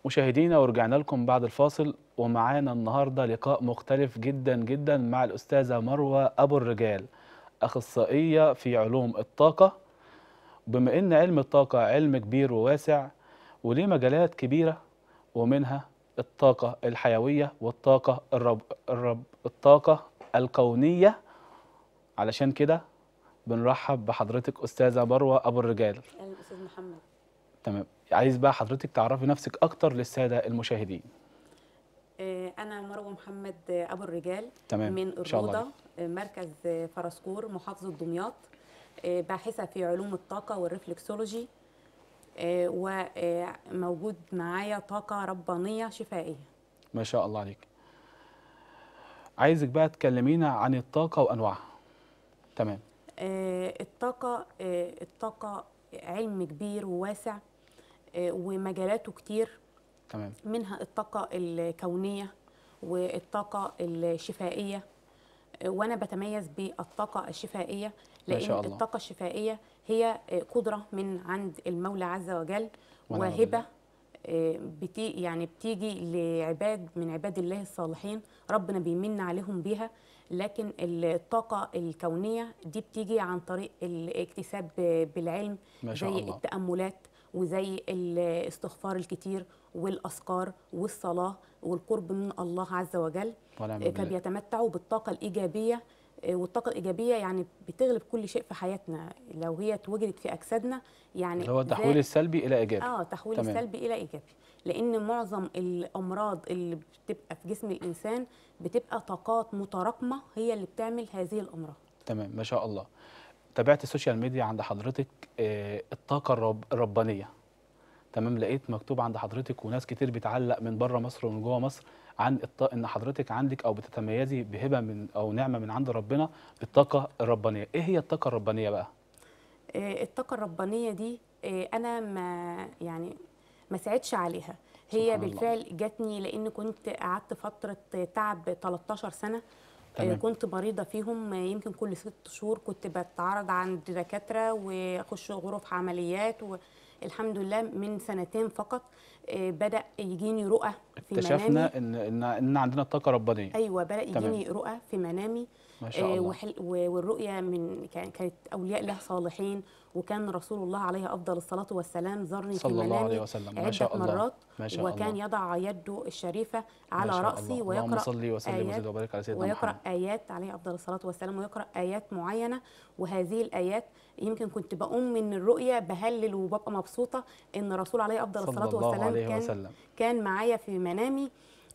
مشاهدينا ورجعنا لكم بعد الفاصل ومعانا النهارده لقاء مختلف جدا جدا مع الأستاذة مروة أبو الرجال أخصائية في علوم الطاقة بما إن علم الطاقة علم كبير وواسع وليه مجالات كبيرة ومنها الطاقة الحيوية والطاقة الرب الرب الطاقة الكونية علشان كده بنرحب بحضرتك أستاذة مروة أبو الرجال اهلا استاذ محمد تمام عايز بقى حضرتك تعرفي نفسك أكتر للسادة المشاهدين آه، انا مروه محمد آه، ابو الرجال تمام من إن شاء الله الروضه آه، مركز آه، فرسكور محافظه دمياط آه، باحثه في علوم الطاقه والرفلكسولوجي آه، وموجود معايا طاقه ربانيه شفائيه ما شاء الله عليك عايزك بقى تكلمينا عن الطاقة وأنواعها تمام آه، الطاقه آه، الطاقه علم كبير وواسع آه، ومجالاته كتير تمام منها الطاقة الكونية والطاقة الشفائية وأنا بتميز بالطاقة الشفائية ما لأن شاء الله. الطاقة الشفائية هي قدرة من عند المولى عز وجل ونعم وهبة بالله. بتي يعني بتيجي لعباد من عباد الله الصالحين ربنا بيمن عليهم بيها لكن الطاقة الكونية دي بتيجي عن طريق الاكتساب بالعلم ما شاء زي الله. التأملات وزي الاستغفار الكتير والأذكار والصلاة والقرب من الله عز وجل ونعم آه، بالله فبيتمتعوا بالطاقة الإيجابية آه، والطاقة الإيجابية يعني بتغلب كل شيء في حياتنا لو هي اتوجدت في أجسادنا يعني اللي هو زي- التحويل السلبي إلى إيجابي اه تحويل تمام. السلبي الى ايجابي لان معظم الامراض اللي بتبقى في جسم الانسان بتبقى طاقات متراكمه هي اللي بتعمل هذه الامراض تمام ما شاء الله تابعت السوشيال ميديا عند حضرتك آه، الطاقة الرب الربانية تمام لقيت مكتوب عند حضرتك وناس كتير بتعلق من بره مصر ومن جوه مصر عن الط... ان حضرتك عندك او بتتميزي بهبه من او نعمه من عند ربنا بالطاقه الربانيه ايه هي الطاقه الربانيه بقى آه، الطاقه الربانيه دي آه، انا ما يعني ما ساعدش عليها هي سبحان الله. بالفعل جاتني لان كنت قعدت فتره تعب 13 سنه آه، تمام. كنت مريضه فيهم آه، يمكن كل ست شهور كنت بتعرض عند دكاتره واخش غرف عمليات والحمد لله من سنتين فقط آه، بدا يجيني رؤى في منامي اكتشفنا ان ان ان عندنا الطاقه الربانيه ايوه بدا تمام. يجيني رؤى في منامي ما شاء آه، الله وحل- و- والرؤيا من كان- كانت اولياء الله صالحين وكان رسول الله عليه افضل الصلاه والسلام زارني في صلى الله عليه منامي وسلم ما عده شاء الله مرات ما شاء وكان الله يضع يده الشريفه ما على شاء راسي الله. اللهم ويقرا صل وسلم آيات وزد وبارك على سيدنا ويقرا محمد ايات عليه افضل الصلاه والسلام ويقرا ايات معينه وهذه الايات يمكن كنت بقوم من الرؤيا بهلل وببقى مبسوطه ان الرسول عليه افضل صلى الصلاه الله والسلام عليه كان وسلم كان معايا في منامي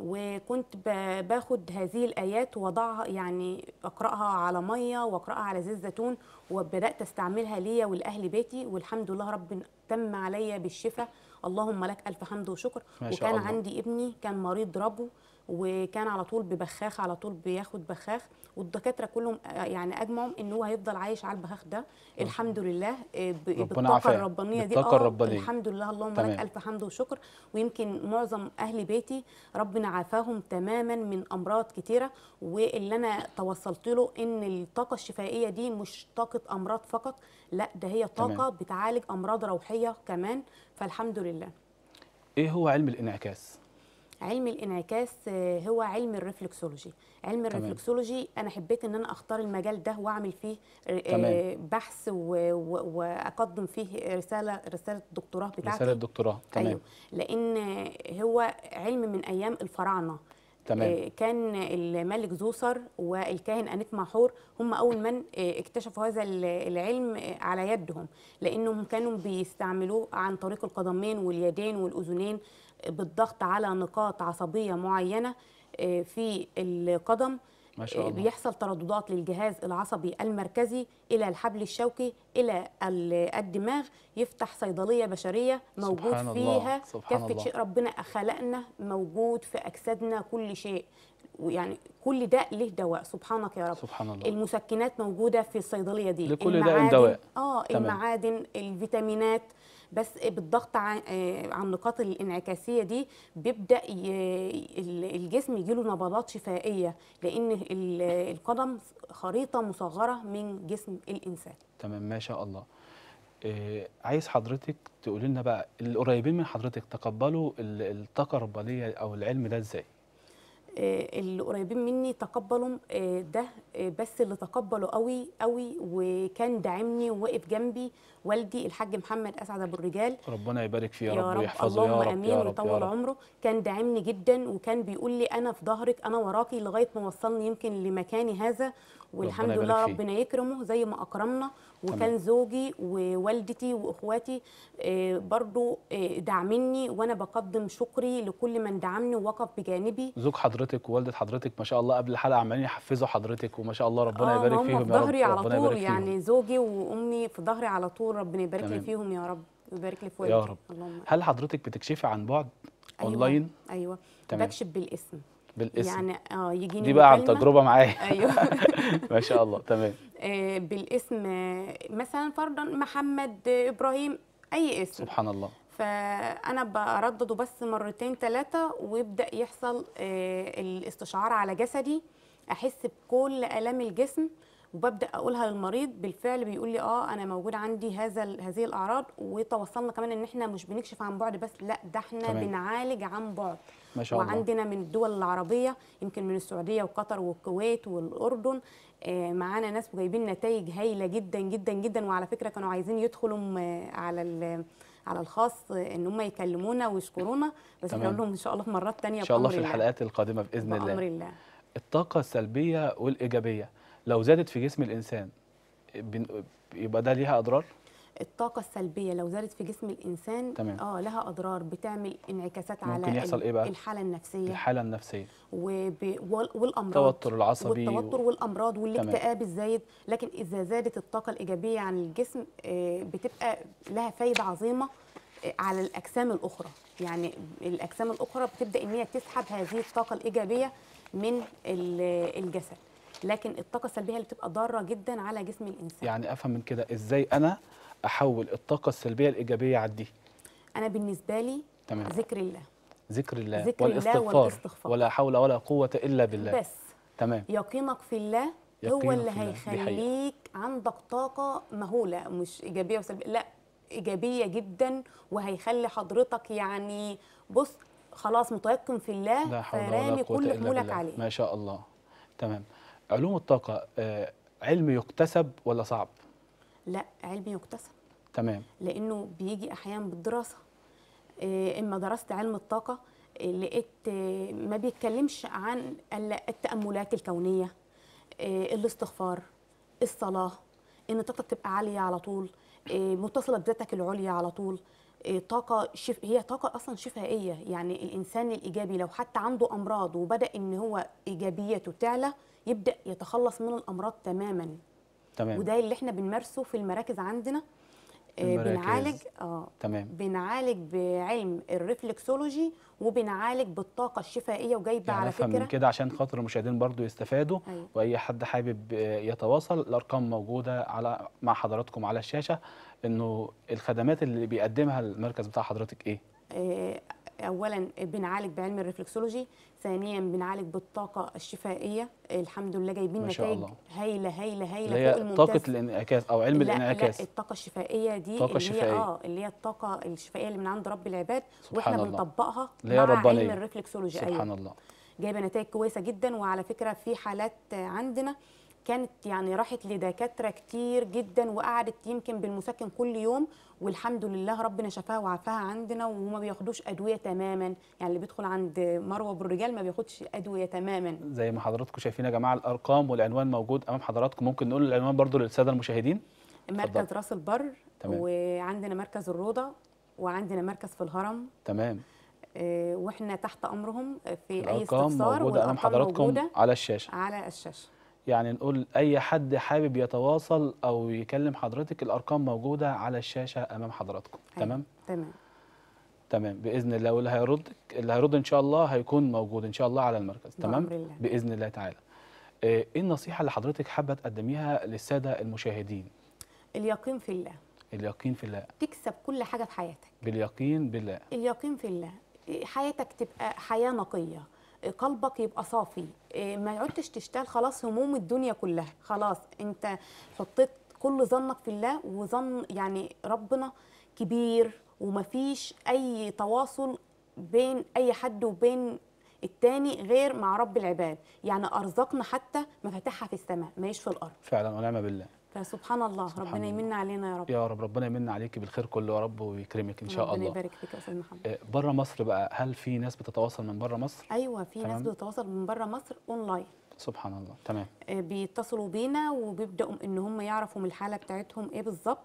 وكنت ب- باخد هذه الايات واضعها يعني اقراها على ميه واقراها على زيت زيتون وبدات استعملها ليا ولاهل بيتي والحمد لله رب تم عليا بالشفاء اللهم لك الف حمد وشكر ما شاء وكان الله. عندي ابني كان مريض ربو وكان على طول ببخاخ على طول بياخد بخاخ والدكاتره كلهم آه، يعني اجمعوا ان هو هيفضل عايش على البخاخ ده الحمد لله آه، ب- ربنا بالطاقه عافاه. الربانيه دي بالطاقة آه، الربانية. الحمد لله اللهم تمام. لك الف حمد وشكر ويمكن معظم اهل بيتي ربنا عافاهم تماما من امراض كتيره واللي انا توصلت له ان الطاقه الشفائيه دي مش طاقه امراض فقط لا ده هي طاقه تمام. بتعالج امراض روحيه كمان فالحمد لله ايه هو علم الانعكاس علم الانعكاس آه، هو علم الرفلكسولوجي علم تمام. الرفلكسولوجي انا حبيت ان انا اختار المجال ده واعمل فيه آه، تمام. بحث و- و- واقدم فيه رساله رساله الدكتوراه بتاعتي رساله دكتوراه تمام ايوه لان هو علم من ايام الفراعنه تمام آه، كان الملك زوسر والكاهن انيت محور هم اول من آه، اكتشفوا هذا ال- العلم آه، على يدهم لانهم كانوا بيستعملوه عن طريق القدمين واليدين والاذنين آه، بالضغط على نقاط عصبيه معينه آه، في القدم ما شاء آه، الله بيحصل ترددات للجهاز العصبي المركزي الى الحبل الشوكي الى ال- الدماغ يفتح صيدليه بشريه موجود سبحان الله، فيها سبحان كافه الله. شيء ربنا خلقنا موجود في اجسادنا كل شيء ويعني كل داء له دواء سبحانك يا رب سبحان الله المسكنات موجوده في الصيدليه دي لكل داء المعادن- دواء. اه تمام. المعادن الفيتامينات بس بالضغط عن آه، على النقاط الانعكاسيه دي بيبدا ي- ال- الجسم يجيله نبضات شفائيه لان ال- القدم خريطه مصغره من جسم الانسان تمام ما شاء الله إيه عايز حضرتك تقولي لنا بقى القريبين من حضرتك تقبلوا ال- الطاقه الربانيه او العلم ده ازاي آه، اللي قريبين مني تقبلوا آه، ده آه، بس اللي تقبلوا قوي قوي وكان داعمني وواقف جنبي والدي الحاج محمد اسعد ابو الرجال ربنا يبارك فيه يا, يا رب رب ويحفظه اللهم يا رب امين يا رب يا ويطول رب عمره كان داعمني جدا وكان بيقول لي انا في ظهرك انا وراكي لغايه ما وصلني يمكن لمكاني هذا والحمد ربنا لله يبارك فيه. ربنا يكرمه زي ما اكرمنا وكان تمام. زوجي ووالدتي واخواتي آه، برضو آه، داعميني وانا بقدم شكري لكل من دعمني ووقف بجانبي زوج حضرتك ووالده حضرتك ما شاء الله قبل الحلقه عمالين يحفزوا حضرتك وما شاء الله ربنا آه، يبارك ما هم فيهم في يا رب ظهري على ربنا طول يبارك يعني فيهم زوجي وامي في ظهري على طول ربنا يبارك لي تمام. فيهم يا رب ويبارك لي في يا والدي رب. اللهم هل حضرتك بتكشفي عن بعد أيوة. اونلاين ايوه تمام. بكشف بالاسم بالاسم يعني اه يجيني دي بقى عن مكالمة. تجربه معايا ايوه ما شاء الله تمام آه، بالاسم آه، مثلا فرضا محمد آه، ابراهيم اي اسم سبحان الله فانا بردده بس مرتين ثلاثه ويبدا يحصل آه، الاستشعار على جسدي احس بكل الام الجسم وببدا اقولها للمريض بالفعل بيقول لي اه انا موجود عندي هذا ال- هذه الاعراض وتوصلنا كمان ان احنا مش بنكشف عن بعد بس لا ده احنا تمام. بنعالج عن بعد ما شاء الله وعندنا من الدول العربيه يمكن من السعوديه وقطر والكويت والاردن آه، معانا ناس جايبين نتائج هايله جدا جدا جدا وعلى فكره كانوا عايزين يدخلوا م- على ال- على الخاص آه، ان هم يكلمونا ويشكرونا بس تمام. نقول لهم ان شاء الله في مرات تانية ان شاء الله بأمر في الحلقات القادمه باذن بامر الله الله الطاقه السلبيه والايجابيه لو زادت في جسم الانسان بن- يبقى ده ليها اضرار الطاقة السلبية لو زادت في جسم الإنسان تمام. اه لها أضرار بتعمل انعكاسات على ممكن يحصل ال- إيه بقى؟ الحالة النفسية الحالة النفسية وب... وال- والامراض التوتر العصبي والتوتر والامراض والاكتئاب الزايد لكن اذا زادت الطاقه الايجابيه عن الجسم آه، بتبقى لها فايده عظيمه آه، على الاجسام الاخرى يعني الاجسام الاخرى بتبدا ان هي تسحب هذه الطاقه الايجابيه من ال- الجسد لكن الطاقه السلبيه اللي بتبقى ضاره جدا على جسم الانسان يعني افهم من كده ازاي انا احول الطاقة السلبية الايجابية على دي انا بالنسبه لي تمام ذكر الله ذكر الله ذكر الله والاستغفار والاستغفار. ولا حول ولا قوة الا بالله بس تمام يقينك في الله هو يقينك اللي في الله، دي حقيقة. هيخليك عندك طاقة مهولة مش إيجابية وسلبية لا إيجابية جدا وهيخلي حضرتك يعني بص خلاص متيقن في الله لا حول ولا فرامي قوة كل الا حمولك بالله عليه ما شاء الله تمام علوم الطاقة آه علم يكتسب ولا صعب لا علمي يكتسب تمام لأنه بيجي أحيانا بالدراسة إيه، إما درست علم الطاقة إيه، لقيت إيه، ما بيتكلمش عن إلا التأملات الكونية إيه، الاستغفار الصلاة إن طاقتك تبقى عالية على طول إيه، متصلة بذاتك العليا على طول إيه، طاقة شف... هي طاقة أصلا شفائية يعني الإنسان الإيجابي لو حتى عنده أمراض وبدأ إن هو إيجابيته تعلى يبدأ يتخلص من الأمراض تماما تمام وده اللي احنا بنمارسه في المراكز عندنا آه، المراكز. بنعالج اه تمام بنعالج بعلم الريفلكسولوجي وبنعالج بالطاقه الشفائيه وجايبه يعني على افهم فكره من كده عشان خاطر المشاهدين برضو يستفادوا أيوة. واي حد حابب آه، يتواصل الارقام موجوده على مع حضراتكم على الشاشه انه الخدمات اللي بيقدمها المركز بتاع حضرتك ايه آه، اولا بنعالج بعلم الريفلكسولوجي ثانيا بنعالج بالطاقه الشفائيه الحمد لله جايبين ما شاء نتائج الله. هايله هايله اللي هايله فوق هي الممتاز طاقه الانعكاس او علم لا الانعكاس لا الطاقه الشفائيه دي طاقة اللي شفائية. هي اه اللي هي الطاقه الشفائيه اللي من عند رب العباد سبحان واحنا الله. بنطبقها اللي هي مع علم ربانية. الريفلكسولوجي أيوة. سبحان الله جايبه نتائج كويسه جدا وعلى فكره في حالات عندنا كانت يعني راحت لدكاتره كتير جدا وقعدت يمكن بالمسكن كل يوم والحمد لله ربنا شفاها وعافاها عندنا وما بياخدوش ادويه تماما يعني اللي بيدخل عند مروه بالرجال ما بياخدش ادويه تماما زي ما حضراتكم شايفين يا جماعه الارقام والعنوان موجود امام حضراتكم ممكن نقول العنوان برضو للساده المشاهدين مركز اتفضل. راس البر تمام. وعندنا مركز الروضه وعندنا مركز في الهرم تمام آه، واحنا تحت امرهم في اي الارقام استفسار موجوده امام والأرقام حضراتكم موجودة على الشاشه على الشاشه يعني نقول اي حد حابب يتواصل او يكلم حضرتك الارقام موجوده على الشاشه امام حضراتكم أيوة، تمام تمام تمام باذن الله واللي هيردك اللي هيرد ان شاء الله هيكون موجود ان شاء الله على المركز تمام بأمر الله. باذن الله تعالى آه، ايه النصيحه اللي حضرتك حابه تقدميها للساده المشاهدين اليقين في الله اليقين في الله تكسب كل حاجه في حياتك باليقين بالله اليقين في الله حياتك تبقى حياه نقيه قلبك يبقى صافي ما عدتش تشتغل خلاص هموم الدنيا كلها خلاص انت حطيت كل ظنك في الله وظن يعني ربنا كبير ومفيش اي تواصل بين اي حد وبين التاني غير مع رب العباد يعني ارزقنا حتى مفاتيحها في السماء ماهيش في الارض فعلا ونعم بالله فسبحان الله سبحان ربنا الله. يمن علينا يا رب يا رب ربنا يمن عليكي بالخير كله يا رب ويكرمك ان شاء ربنا الله يبارك فيك يا استاذ محمد بره مصر بقى هل في ناس بتتواصل من بره مصر ايوه في ناس تمام. بتتواصل من بره مصر اونلاين سبحان الله تمام آه، بيتصلوا بينا وبيبداوا ان هم يعرفوا من الحاله بتاعتهم ايه بالظبط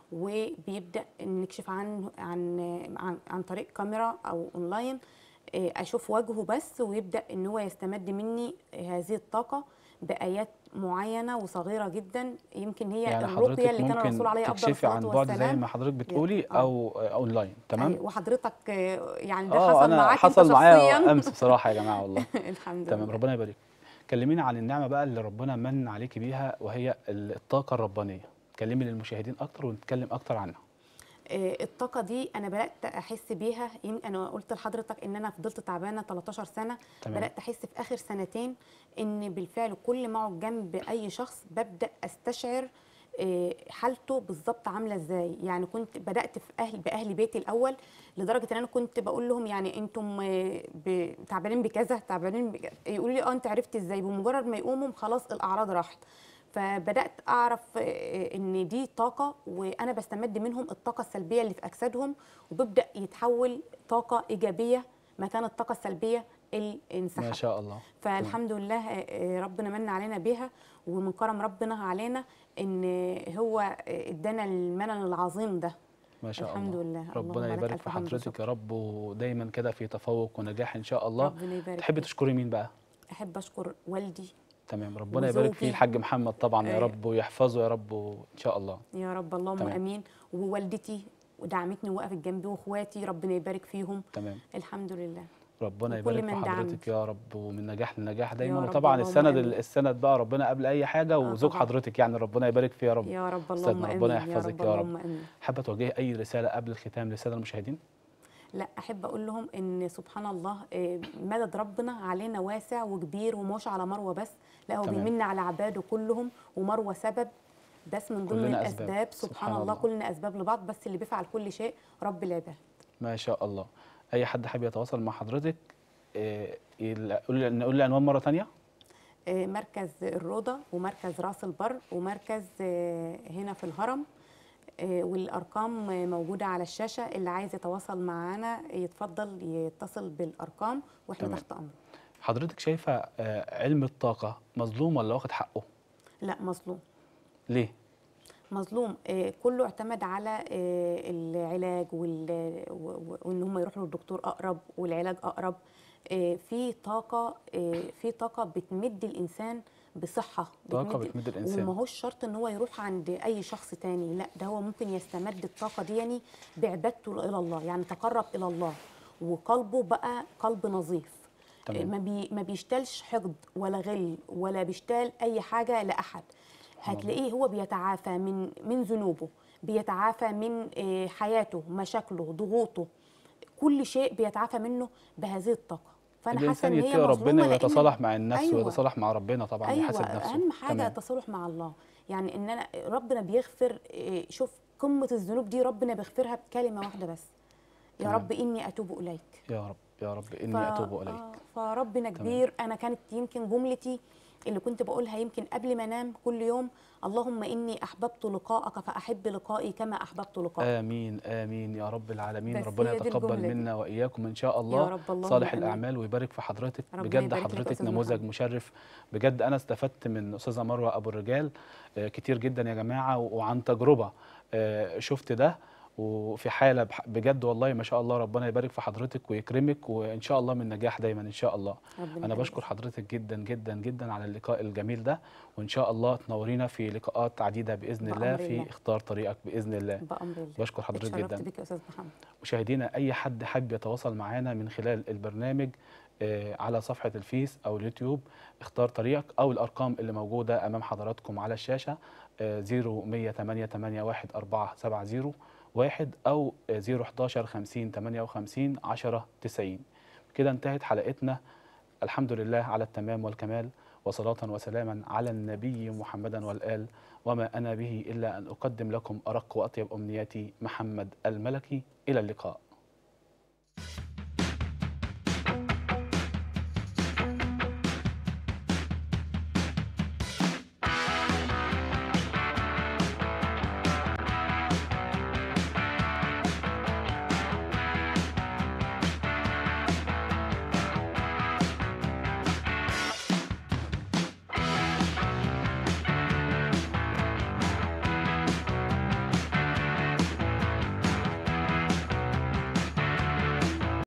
وبيبدا نكشف عن عن عن, عن طريق كاميرا او اونلاين آه، اشوف وجهه بس ويبدا ان هو يستمد مني هذه الطاقه بايات معينه وصغيره جدا يمكن هي يعني الرقيه حضرتك اللي كان الرسول ممكن عليه افضل تكشفي الصلاه عن بعد زي والسلام ما حضرتك بتقولي آه. او آه، اونلاين تمام أي، وحضرتك آه، يعني ده اه حصل انا معاك حصل انت معايا شخصيا امس بصراحه يا جماعه والله الحمد تمام لله ربنا يبارك كلمينا عن النعمه بقى اللي ربنا من عليكي بيها وهي الطاقه الربانيه كلمي للمشاهدين اكتر ونتكلم اكتر عنها آه، الطاقة دي أنا بدأت أحس بيها يمكن أنا قلت لحضرتك إن أنا فضلت تعبانة 13 سنة تمام. بدأت أحس في آخر سنتين إن بالفعل كل ما أقعد جنب أي شخص ببدأ أستشعر آه، حالته بالظبط عامله ازاي يعني كنت بدات في اهل باهل بيتي الاول لدرجه ان انا كنت بقول لهم يعني انتم آه، ب- تعبانين بكذا تعبانين بكذا يقولوا لي اه انت عرفت ازاي بمجرد ما يقوموا خلاص الاعراض راحت فبدات اعرف آه، ان دي طاقه وانا بستمد منهم الطاقه السلبيه اللي في اجسادهم وبيبدا يتحول طاقه ايجابيه مكان الطاقه السلبيه اللي ما انسحبت شاء الله فالحمد لله آه، آه، ربنا من علينا بها ومن كرم ربنا علينا ان هو آه، ادانا المنن العظيم ده ما شاء الحمد الله لله. ربنا اللهم لك يبارك ألف في حمد حضرتك وشكر. يا رب ودايما كده في تفوق ونجاح ان شاء الله ربنا يبارك تحبي فيك. تشكري مين بقى احب اشكر والدي تمام ربنا يبارك فيه وزوجي. الحاج محمد طبعا يا آه. رب ويحفظه يا رب وان شاء الله يا رب اللهم تمام. امين ووالدتي ودعمتني ووقفت جنبي واخواتي ربنا يبارك فيهم تمام الحمد لله ربنا وكل يبارك في من حضرتك دعمت. يا رب ومن نجاح لنجاح دايما رب وطبعا اللهم السند آمين. السند بقى ربنا قبل اي حاجه وزوج طبعا. حضرتك يعني ربنا يبارك فيه يا رب يا رب أستاذنا اللهم امين ربنا يا يحفظك رب يا رب. اللهم امين حابه توجهي اي رساله قبل الختام للساده المشاهدين لا احب اقول لهم ان سبحان الله آه، مدد ربنا علينا واسع وكبير ومش على مروه بس لا هو تمام. بيمن على عباده كلهم ومروه سبب بس من ضمن كلنا أسباب. الاسباب سبحان سبحان الله الله. كلنا اسباب لبعض بس اللي بيفعل كل شيء رب العباد ما شاء الله اي حد حابب يتواصل مع حضرتك إيه، يل- قول نقول العنوان مره ثانيه آه، مركز الروضه ومركز راس البر ومركز آه، هنا في الهرم آه، والارقام آه، موجوده على الشاشه اللي عايز يتواصل معانا يتفضل يتصل بالارقام واحنا تمام. تحت امره حضرتك شايفه آه، علم الطاقه مظلوم ولا واخد حقه لا مظلوم ليه مظلوم آه، كله اعتمد على آه، العلاج وال- و- و- وان هم يروحوا للدكتور اقرب والعلاج اقرب آه، في طاقه آه، في طاقه بتمد الانسان بصحه طاقة بتمد الإنسان. وما هوش شرط ان هو يروح عند اي شخص تاني لا ده هو ممكن يستمد الطاقه دي يعني بعبادته الى الله يعني تقرب الى الله وقلبه بقى قلب نظيف تمام. ما بي ما بيشتلش حقد ولا غل ولا بيشتال اي حاجه لاحد سبحان الله. هتلاقيه هو بيتعافى من من ذنوبه بيتعافى من آه، حياته مشاكله ضغوطه كل شيء بيتعافى منه بهذه الطاقه فانا حاسه الانسان ان هي يتقي ربنا مظلومة لأن- ويتصالح مع النفس أيوة. ويتصالح مع ربنا طبعا ايوه يحاسب نفسه اهم حاجه تمام. التصالح مع الله يعني ان انا ربنا بيغفر إيه، شوف قمه الذنوب دي ربنا بيغفرها بكلمه واحده بس يا تمام. رب اني اتوب اليك يا رب يا رب ف- اني اتوب اليك آه، فربنا كبير انا كانت يمكن جملتي اللي كنت بقولها يمكن قبل ما انام كل يوم اللهم اني احببت لقاءك فاحب لقائي كما احببت لقاءك امين امين يا رب العالمين بس ربنا هي دي يتقبل الجملة دي. منا واياكم ان شاء الله رب اللهم صالح آمين. الاعمال ويبارك في حضرتك ربنا بجد يبارك لك يا حضرتك أستاذ نموذج محمد. مشرف بجد انا استفدت من استاذه مروه ابو الرجال آه، كتير جدا يا جماعه و- وعن تجربه آه، شفت ده وفي حاله بح- بجد والله ما شاء الله ربنا يبارك في حضرتك ويكرمك وان شاء الله من نجاح دايما ان شاء الله ربنا انا يبارك بشكر حضرتك جدا جدا جدا على اللقاء الجميل ده وان شاء الله تنورينا في لقاءات عديده باذن بأمر الله في الله. اختار طريقك باذن الله بامر الله بشكر حضرتك اتشرفت جدا بك يا استاذ محمد مشاهدينا اي حد حابب يتواصل معنا من خلال البرنامج آه، على صفحه الفيس او اليوتيوب اختار طريقك او الارقام اللي موجوده امام حضراتكم على الشاشه 01881470 واحد او آه، 011 50 58 10 90 كده انتهت حلقتنا الحمد لله على التمام والكمال وصلاة وسلاما على النبي محمدا والآل وما أنا به إلا أن أقدم لكم أرق وأطيب أمنياتي محمد الملكي إلى اللقاء